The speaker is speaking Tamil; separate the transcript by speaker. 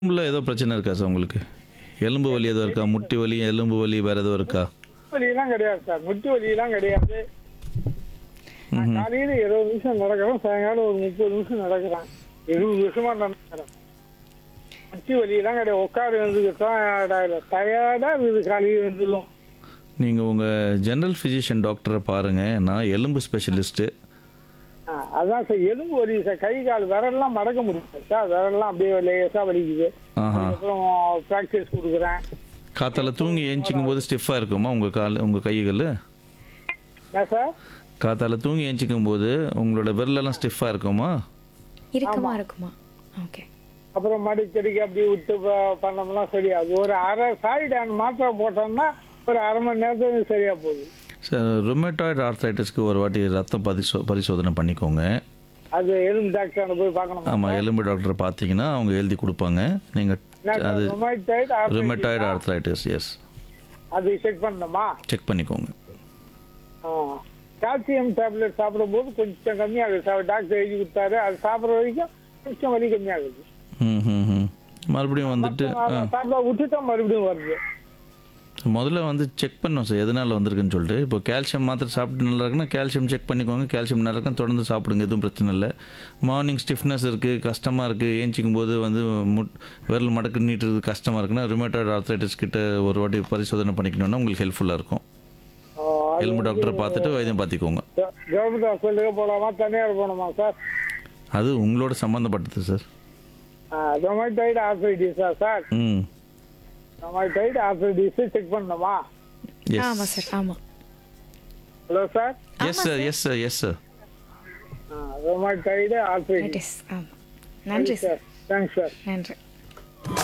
Speaker 1: உள்ள ஏதோ பிரச்சனை இருக்கா சார் உங்களுக்கு எலும்பு வலி எதுவும் இருக்கா முட்டி வலி எலும்பு வலி வேற எதுவும் இருக்கா
Speaker 2: வலியெல்லாம் கிடையாது சார் முட்டி வலியெல்லாம் கிடையாது நான் காலையில இருபது நிமிஷம் நடக்கிறேன் சாயங்காலம் ஒரு முப்பது நிமிஷம் நடக்கிறேன் இருபது வருஷமா நடக்கிறேன் முட்டி வலியெல்லாம் கிடையாது உட்காரு வந்துக்கிட்டோம் டயர்டா இருக்குது காலையில் வந்துடும்
Speaker 1: நீங்கள் உங்கள் ஜெனரல் ஃபிசிஷியன் டாக்டரை பாருங்கள் நான் எலும்பு ஸ்பெஷலிஸ்ட்டு
Speaker 2: ஆ, அதான் சார் எலும்பு வலி சார் கை கால் விரல்லாம் மடக்க முடியல சார் விரல்லாம் அப்படியே லேசா வலிக்குது
Speaker 1: ஆஹா
Speaker 2: அதுக்கப்புறம் ப்ராக்டிஸ் கொடுக்குறேன்
Speaker 1: காத்தால தூங்கி ஏஞ்சிக்கும் போது ஸ்டிஃபாக இருக்குமா உங்கள் கால் உங்கள் கைகள்
Speaker 2: என்ன சார்
Speaker 1: காத்தால தூங்கி ஏஞ்சிக்கும் போது உங்களோட விரலெல்லாம் ஸ்டிஃபாக இருக்குமா
Speaker 3: இறுக்கமா இருக்குமா ஓகே
Speaker 2: அப்புறம் மடிக்கடிக்கு அப்படி விட்டு ப- பண்ணோம்னா சரியாகுது ஒரு அரை சாய்டான் மாத்திரை போட்டோம்னா ஒரு அரை மணி நேரத்துக்கு சரியா போகுது
Speaker 1: சார் ருமேட்டாய்டு ஆர்த்ரைட்டிஸ்க்கு ஒரு வாட்டி ரத்தம் பரிசோ பரிசோதனை பண்ணிக்கோங்க
Speaker 2: அது எலும்பு டாக்டர் போய் பார்க்கணும்
Speaker 1: ஆமாம் எலும்பு டாக்டர் பார்த்தீங்கன்னா அவங்க எழுதி கொடுப்பாங்க நீங்கள் அது
Speaker 2: ரொமாய்டைட்
Speaker 1: ருமேட்டாய்டு ஆர்த்ரைட்டிஸ் எஸ்
Speaker 2: அது செக் பண்ணணுமா
Speaker 1: செக் பண்ணிக்கோங்க
Speaker 2: கால்சியம் டேப்லெட் சாப்பிடும்போது கொஞ்சம் கம்மியாகுது சார் டாக்டர் எழுதி கொடுத்தாரு அது சாப்பிட்ற வரைக்கும் கொஞ்சம் வலி கம்மியாகுது
Speaker 1: ம் ம் ம் மறுபடியும் வந்துட்டு ஆ
Speaker 2: சாப்பிட விட்டுட்டா மறுபடியும் வருது
Speaker 1: முதல்ல வந்து செக் பண்ணோம் சார் எதனால் வந்திருக்குன்னு சொல்லிட்டு இப்போ கால்சியம் மாத்திரை சாப்பிட்டு நல்லா இருக்குன்னா கால்சியம் செக் பண்ணிக்கோங்க கால்சியம் நல்லா இருக்குன்னா தொடர்ந்து சாப்பிடுங்க எதுவும் பிரச்சனை இல்லை மார்னிங் ஸ்டிஃப்னஸ் இருக்குது கஷ்டமாக இருக்குது ஏஞ்சிக்கும் போது வந்து முட் விரல் மடக்கு நீட்டுறது கஷ்டமாக இருக்குன்னா ருமேட்டாய்டு ஆர்த்ரைட்டிஸ் கிட்ட ஒரு வாட்டி பரிசோதனை பண்ணிக்கணும்னா உங்களுக்கு ஹெல்ப்ஃபுல்லாக இருக்கும்
Speaker 2: ஆ, அது
Speaker 1: எலும்பு டாக்டரை பார்த்துட்டு வைத்தியம் பார்த்துக்கோங்க
Speaker 2: கவர்மெண்ட் ஹாஸ்பிட்டலுக்கு போகலாமா தனியார் போகணுமா சார்
Speaker 1: அது உங்களோட சம்மந்தப்பட்டது சார்
Speaker 2: ரொமாய்டைட் ஆர்த்ரைட்டிஸா சார்
Speaker 1: ம்
Speaker 2: ரொமாய்டைட் ஆர்த்ரைட்டிஸ் செக் பண்ணணுமா
Speaker 3: ஆமா
Speaker 1: எஸ்
Speaker 3: சார் ஆமா
Speaker 2: hello sir
Speaker 1: yes sir yes sir yes sir
Speaker 2: rheumatoid
Speaker 3: it
Speaker 2: arthritis
Speaker 3: is ஆமா நன்றி சார்
Speaker 2: சார் தேங்க்ஸ் சார்
Speaker 3: நன்றி